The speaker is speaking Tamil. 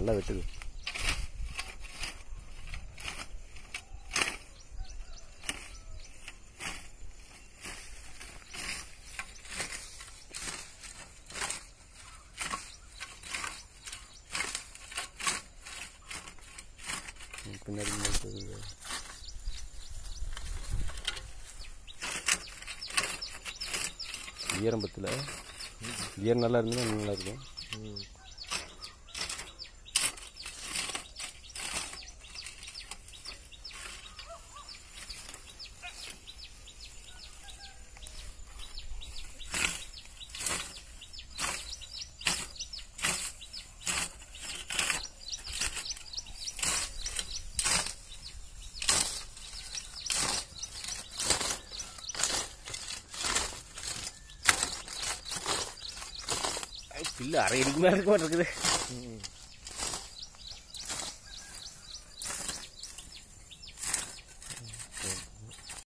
நல்லா வெட்டுது பின்னாடி முன்னாடி போகுது. ஈரம்பத்தில் ஈரம் நல்லா இருந்ததுன்னா இன்னும் நல்லா இருக்கும் பில்லு அரை அடிக்கு மேலே இருக்க மாட்டிருக்குது